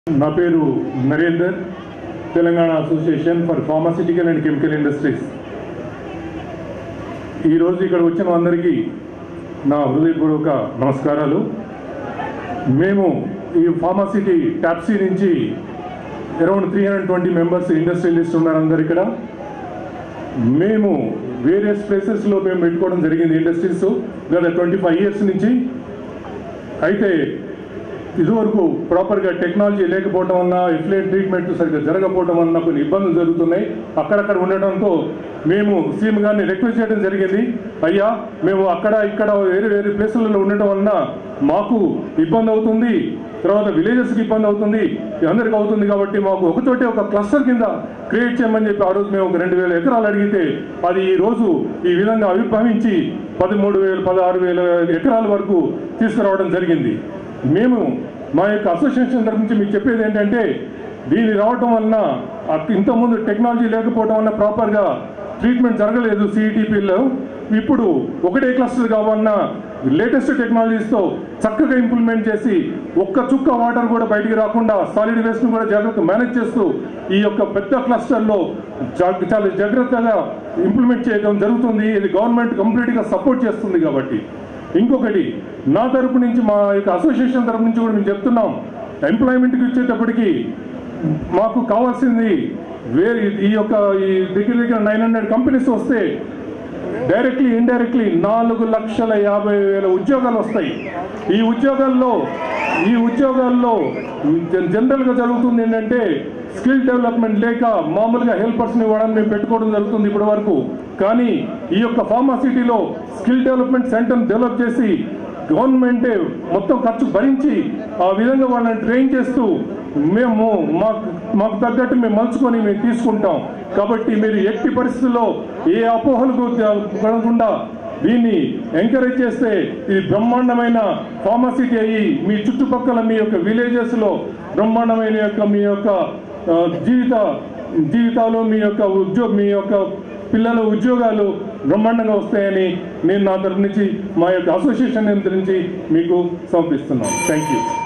నా పేరు Narender Telangana association for pharmaceutical and chemical industries ఈరోజు ఇక్కడ వచ్చిన అందరికీ నా హృదయపూర్వక నమస్కారాలు మేము ఈ ఫార్మాసిటీ ట్యాప్సీ నుంచి around three hundred twenty members industrialist ఉన్నారు అందరు ఇక్కడ మేము వేరియస్ ప్లేసెస్లో మేము పెట్టుకోవడం జరిగింది ఇండస్ట్రీస్ గత ట్వంటీ ఫైవ్ ఇయర్స్ నుంచి అయితే ఇదివరకు ప్రాపర్గా టెక్నాలజీ లేకపోవడం వలన ఎఫ్లేట్ ట్రీట్మెంట్ సరిగ్గా జరగకపోవడం వలన కొన్ని ఇబ్బందులు జరుగుతున్నాయి అక్కడక్కడ ఉండడంతో మేము సీఎం గారిని రిక్వెస్ట్ చేయడం జరిగింది అయ్యా మేము అక్కడ ఇక్కడ వేరే వేరే ప్లేసులలో ఉండటం వలన మాకు ఇబ్బంది అవుతుంది తర్వాత విలేజెస్కి ఇబ్బంది అవుతుంది అందరికి అవుతుంది కాబట్టి మాకు ఒకచోటే ఒక క్లస్టర్ కింద క్రియేట్ చేయమని చెప్పి ఆ రోజు మేము ఒక రెండు వేల ఎకరాలు అడిగితే అది ఈ రోజు ఈ విధంగా ఆవిర్భవించి పదమూడు వేలు పదహారు వేల ఎకరాల వరకు తీసుకురావడం జరిగింది మేము మా యొక్క అసోసియేషన్ తరఫు నుంచి మీకు చెప్పేది ఏంటంటే దీని రావటం వలన అక్- ఇంతకుముందు టెక్నాలజీ లేకపోవడం వలన ప్రాపర్గా ట్రీట్మెంట్ జరగలేదు సిఈటీపీలో ఇప్పుడు ఒకటే క్లస్టర్ కావాలన్నా లేటెస్ట్ టెక్నాలజీస్తో చక్కగా ఇంప్లిమెంట్ చేసి ఒక్క చుక్క వాటర్ కూడా బయటికి రాకుండా సాలిడ్ వేస్ట్ను కూడా జాగ్రత్త మేనేజ్ చేస్తూ ఈ యొక్క పెద్ద క్లస్టర్లో జా- చాలా జాగ్రత్తగా ఇంప్లిమెంట్ చేయడం జరుగుతుంది ఇది గవర్నమెంట్ కంప్లీట్గా సపోర్ట్ చేస్తుంది కాబట్టి ఇంకొకటి నా తరపు నుంచి మా యొక్క అసోసియేషన్ తరపు నుంచి కూడా మేము చెప్తున్నాం ఎంప్లాయ్మెంట్కి వచ్చేటప్పటికి మాకు కావాల్సింది వేరే ఈ యొక్క ఈ దగ్గర దగ్గర నైన్ హండ్రెడ్ కంపెనీస్ వస్తే డైరెక్ట్లీ ఇండైరెక్ట్లీ నాలుగు లక్షల యాభై వేల ఉద్యోగాలు వస్తాయి ఈ ఉద్యోగాల్లో ఈ ఉద్యోగాల్లో జన్- జనరల్గా జరుగుతుంది ఏంటంటే స్కిల్ డెవలప్మెంట్ లేక మామూలుగా హెల్పర్స్ని ఇవ్వడానికి మేము పెట్టుకోవడం జరుగుతుంది ఇప్పటి వరకు కానీ ఈ యొక్క ఫార్మాసిటీలో స్కిల్ డెవలప్మెంట్ సెంటర్ని డెవలప్ చేసి గవర్నమెంటే మొత్తం ఖర్చు భరించి ఆ విధంగా వాళ్ళని ట్రైన్ చేస్తూ మేము మాకు మాకు తగ్గట్టు మేము మలుచుకొని మేము తీసుకుంటాం కాబట్టి మీరు ఎట్టి పరిస్థితుల్లో ఏ అపోహలకు పడకుండా దీన్ని ఎంకరేజ్ చేస్తే ఇది బ్రహ్మాండమైన ఫార్మసిటీ అయ్యి మీ చుట్టుపక్కల మీ యొక్క విలేజెస్లో బ్రహ్మాండమైన యొక్క మీ యొక్క ఆ, జీవిత జీవితాలు మీ యొక్క ఉద్యోగ మీ యొక్క పిల్లల ఉద్యోగాలు బ్రహ్మాండంగా వస్తాయని నేను నా తరపు నుంచి మా యొక్క అసోసియేషన్ నుంచి మీకు సమర్పిస్తున్నాను థ్యాంక్ యూ